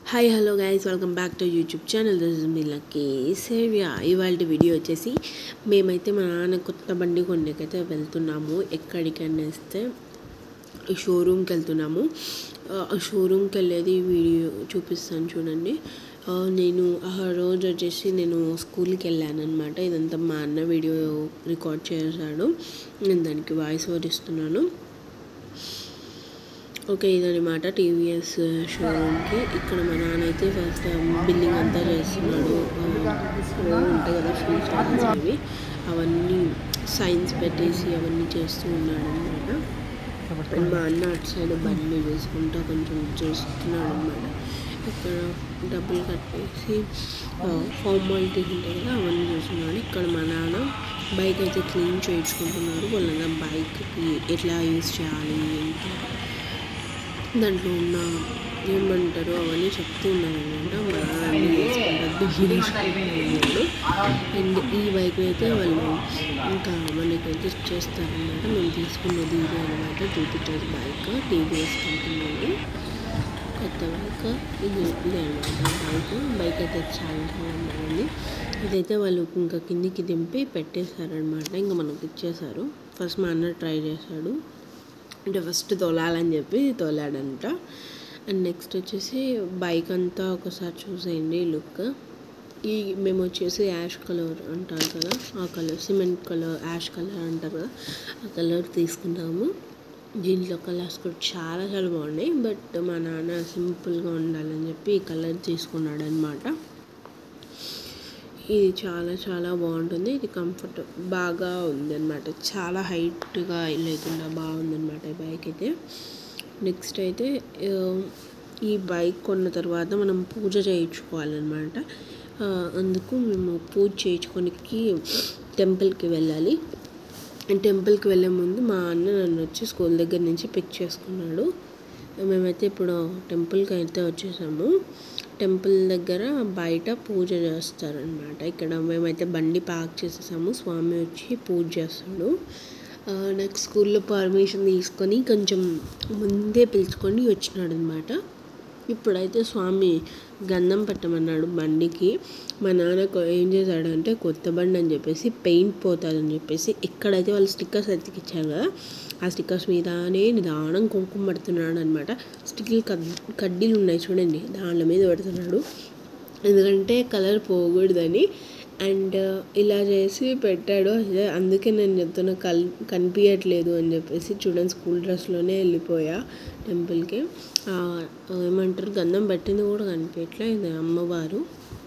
hi hello guys welcome back to YouTube channel this is మీ లక్కీ సేవ్యా ఇవాళ video వచ్చేసి మేమైతే మా నాన్న కొత్త బండి కొనేకైతే వెళ్తున్నాము ఎక్కడికి అనేస్తే ఈ షోరూమ్కి వెళ్తున్నాము ఆ షోరూమ్కి వెళ్ళేది వీడియో చూపిస్తాను చూడండి ఆ, నేను ఆ రోజు వచ్చేసి నేను స్కూల్కి వెళ్ళాను అనమాట ఇదంతా మా అన్న వీడియో రికార్డ్ చేశాడు నేను దానికి వాయిస్ ఓవర్ ఇస్తున్నాను ఓకే ఇదనమాట టీవీఎస్ షోరూమ్కి ఇక్కడ మా నాన్న అయితే ఫస్ట్ బిల్లింగ్ అంతా చేస్తున్నాడు ఆ, ఓ ఉంటాయి కదా ఫ్రీ స్టార్స్ అవి అవన్నీ సైన్స్ పెట్టేసి అవన్నీ చేస్తూ ఉన్నాడు అనమాట మా అన్న అటు సైడ్ బండి వేసుకుంటా కొంచెం చేస్తున్నాడు అనమాట ఇక్కడ డబ్బులు కట్టేసి ఫార్మాలిటీస్ ఉంటాయి కదా అవన్నీ చేస్తున్నాడు ఇక్కడ మా నాన్న బైక్ అయితే క్లీన్ చేయించుకుంటున్నారు వాళ్ళ బైక్కి ఎట్లా యూజ్ చేయాలి ఏంటి దాంట్లో ఉన్న ఏమంటారు అవన్నీ చెప్తూ ఉన్నాను అనమాట మా అన్ని చేసుకుంటారు అండ్ ఈ బైక్ అయితే వాళ్ళు ఇంకా మనకైతే చేస్తారనమాట మేము తీసుకున్నది ఇది అనమాట జూపిటర్ బైక్ టీవీఎస్ కంపెనీ కొత్త బైక్ ఇది ఇది అనమాట బైక్ బైక్ అయితే చాలా చాలా బాగుంది ఇదైతే వాళ్ళు ఇంకా కిందికి దింపి పెట్టేశారనమాట ఇంకా మనకి ఇచ్చేశారు ఫస్ట్ మా అన్న ట్రై చేశాడు అంటే ఫస్ట్ తోలాలని చెప్పి తోలాడంట అండ్ నెక్స్ట్ వచ్చేసి బైక్ అంతా ఒకసారి చూసేయండి లుక్ ఈ మేము వచ్చేసి యాష్ కలర్ అంటారు కదా ఆ colour cement colour ash colour అంటారు కదా ఆ కలర్ తీసుకున్నాము దీంట్లో కలర్స్ కూడా చాలా చాలా బాగున్నాయి బట్ మా నాన్న సింపుల్గా ఉండాలని చెప్పి ఈ కలర్ తీసుకున్నాడు అనమాట ఇది చాలా చాలా బాగుంటుంది ఇది కంఫర్ట్ బాగా ఉందన్నమాట చాలా హైట్గా లేకుండా బాగుందన్నమాట ఈ బైక్ అయితే నెక్స్ట్ అయితే ఆ, ఈ బైక్ కొన్న తర్వాత మనం పూజ చేయించుకోవాలన్నమాట ఆ, అందుకు మేము పూజ చేయించుకోనికి టెంపుల్కి వెళ్ళాలి టెంపుల్కి వెళ్ళే ముందు మా అన్న నన్ను వచ్చి స్కూల్ దగ్గర నుంచి పిక్ చేసుకున్నాడు మేమైతే ఇప్పుడు టెంపుల్కి అయితే వచ్చేసాము టెంపుల్ దగ్గర బయట పూజ చేస్తారనమాట ఇక్కడ మేమైతే బండి పార్క్ చేసేసాము స్వామి వచ్చి పూజ చేస్తాడు నెక్స్ట్ స్కూల్లో పర్మిషన్ తీసుకొని కొంచెం ముందే పిలుచుకొని వచ్చినాడు అనమాట ఇప్పుడైతే స్వామి గంధం పెట్టమన్నాడు బండికి మా నాన్న కొ- ఏం చేశాడంటే కొత్త బండి అని చెప్పేసి పెయింట్ పోతుందని చెప్పేసి ఎక్కడైతే వాళ్ళు స్టిక్కర్స్ ఎత్తికిచ్చారు కదా ఆ స్టిక్కర్స్ మీదనే నిదానం కుంకుమ పెడుతున్నాడు అనమాట స్టిక్కర్లు కడ్ కడ్డీలు ఉన్నాయి చూడండి దాంట్లో మీద పెడుతున్నాడు ఎందుకంటే కలర్ పోకూడదని అండ్ ఇలా చేసి పెట్టాడు అదే అందుకే నేను చెప్తున్నా కల్ కనిపించట్లేదు అని చెప్పేసి చూడండి స్కూల్ డ్రెస్లోనే వెళ్ళిపోయా టెంపుల్కి ఆ, ఏమంటారు గంధం పెట్టింది కూడా కనిపించట్లే ఇది అమ్మవారు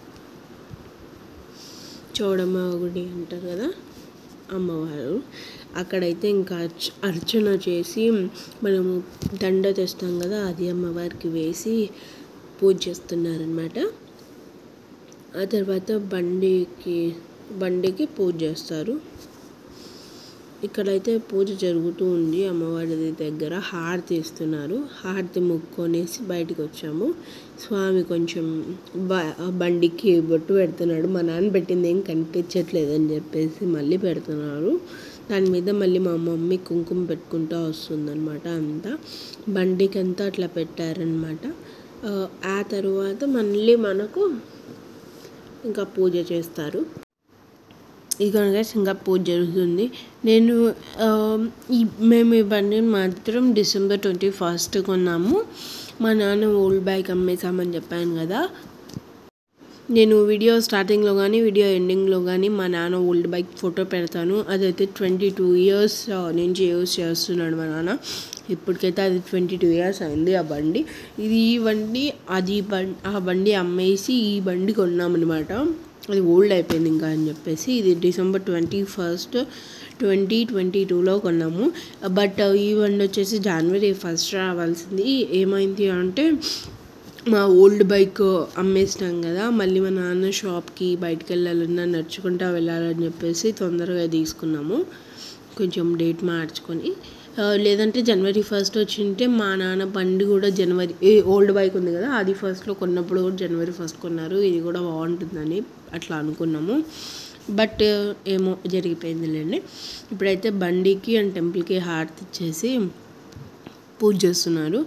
చౌడమ్మ గుడి అంటారు కదా అమ్మవారు అక్కడైతే ఇంకా అర్చ అర్చన చేసి మనము దండ తెస్తాం కదా అది అమ్మవారికి వేసి పూజ చేస్తున్నారనమాట ఆ తర్వాత బండికి బండికి పూజ చేస్తారు ఇక్కడైతే పూజ జరుగుతూ ఉంది అమ్మవారి దగ్గర హారతి ఇస్తున్నారు హారతి ముక్కొనేసి బయటికి వచ్చాము స్వామి కొంచెం బ బండికి బొట్టు పెడుతున్నాడు మా నాన్న పెట్టింది ఏం కనిపించట్లేదు అని చెప్పేసి మళ్ళీ పెడుతున్నారు దాని మీద మళ్ళీ మా మమ్మీ కుంకుమ పెట్టుకుంటూ వస్తుందన్నమాట అంతా బండికి అంతా అట్లా పెట్టారనమాట ఆ, ఆ తర్వాత మళ్ళీ మనకు ఇంకా పూజ చేస్తారు ఇదిగోనగా ఇంకా పూజ జరుగుతుంది నేను ఆ, ఈ మేము ఈ బండిని మాత్రం డిసెంబర్ ట్వంటీ ఫస్ట్ కొన్నాము మా నాన్న ఓల్డ్ బైక్ అమ్మేసామని చెప్పాను కదా నేను వీడియో స్టార్టింగ్లో కానీ వీడియో ఎండింగ్లో కానీ మా నాన్న ఓల్డ్ బైక్ ఫోటో పెడతాను అదైతే ట్వంటీ టూ ఇయర్స్ నుంచి యూస్ చేస్తున్నాడు మా నాన్న ఇప్పటికైతే అది ట్వంటీ టూ ఇయర్స్ అయింది ఆ బండి ఇది ఈ బండి అది బండి ఆ బండి అమ్మేసి ఈ బండి కొన్నామన్నమాట అది ఓల్డ్ అయిపోయింది ఇంకా అని చెప్పేసి ఇది December twenty first twenty twenty టూలో కొన్నాము బట్ ఈ బండి వచ్చేసి జనవరి ఫస్ట్ రావాల్సింది ఏమైంది అంటే మా ఓల్డ్ బైక్ అమ్మేసినాం కదా మళ్ళీ మా నాన్న షాప్కి బయటకు వెళ్ళాలన్నా నడుచుకుంటా వెళ్ళాలని చెప్పేసి తొందరగా తీసుకున్నాము కొంచెం డేట్ మార్చుకొని ఆ, లేదంటే జనవరి ఫస్ట్ వచ్చింటే మా నాన్న బండి కూడా జనవరి ఏ ఓల్డ్ బైక్ ఉంది కదా అది ఫస్ట్లో కొన్నప్పుడు కూడా జనవరి ఫస్ట్ కొన్నారు ఇది కూడా బాగుంటుందని అట్లా అనుకున్నాము బట్ ఏమో జరిగిపోయిందిలేండి ఇప్పుడైతే బండికి అండ్ టెంపుల్కి హారతి ఇచ్చేసి పూజ చేస్తున్నారు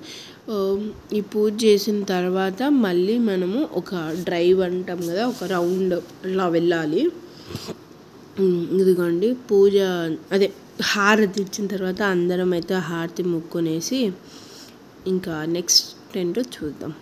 ఆ, ఈ పూజ చేసిన తర్వాత మళ్ళీ మనము ఒక డ్రైవ్ అంటాం కదా ఒక రౌండ్ ఇలా వెళ్ళాలి ఉమ్, ఇదిగోండి పూజ అదే హారతి ఇచ్చిన తర్వాత అందరం అయితే హారతి ముక్కునేసి ఇంకా నెక్స్ట్ ఏంటో చూద్దాం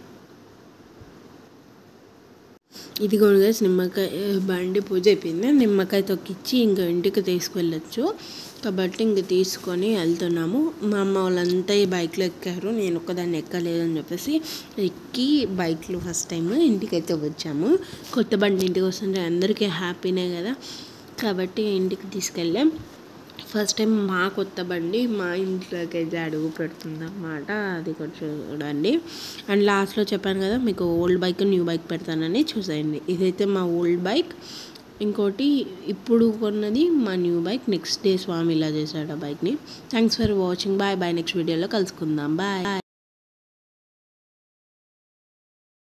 ఇదిగోండి గైస్ నిమ్మకాయ బండి పూజ అయిపోయింది నిమ్మకాయ తొక్కిచ్చి ఇంకా ఇంటికి తీసుకెళ్ళచ్చు కాబట్టి ఇంక తీసుకొని వెళ్తున్నాము మా అమ్మ వాళ్ళంతా ఈ బైక్లో ఎక్కారు నేను ఒక్కదాన్ని ఎక్కలేదని చెప్పేసి ఎక్కి బైక్లో ఫస్ట్ టైం ఇంటికి అయితే వచ్చాము కొత్త బండి ఇంటికి వస్తుంటే అందరికీ హ్యాపీనే కదా కాబట్టి ఇంటికి తీసుకెళ్ళాం ఫస్ట్ టైం మా కొత్త బండి మా ఇంట్లోకి అయితే అడుగు పెడుతుంది అన్నమాట అది కూడా చూడండి అండ్ లాస్ట్లో చెప్పాను కదా మీకు ఓల్డ్ బైక్ న్యూ బైక్ పెడతానని చూసేయండి ఇదైతే మా ఓల్డ్ బైక్ ఇంకోటి ఇప్పుడు కొన్నది మా new bike next day Swami ఇలా చేశాడు ఆ బైక్ని thanks for watching bye bye next వీడియోలో కలుసుకుందాం బాయ్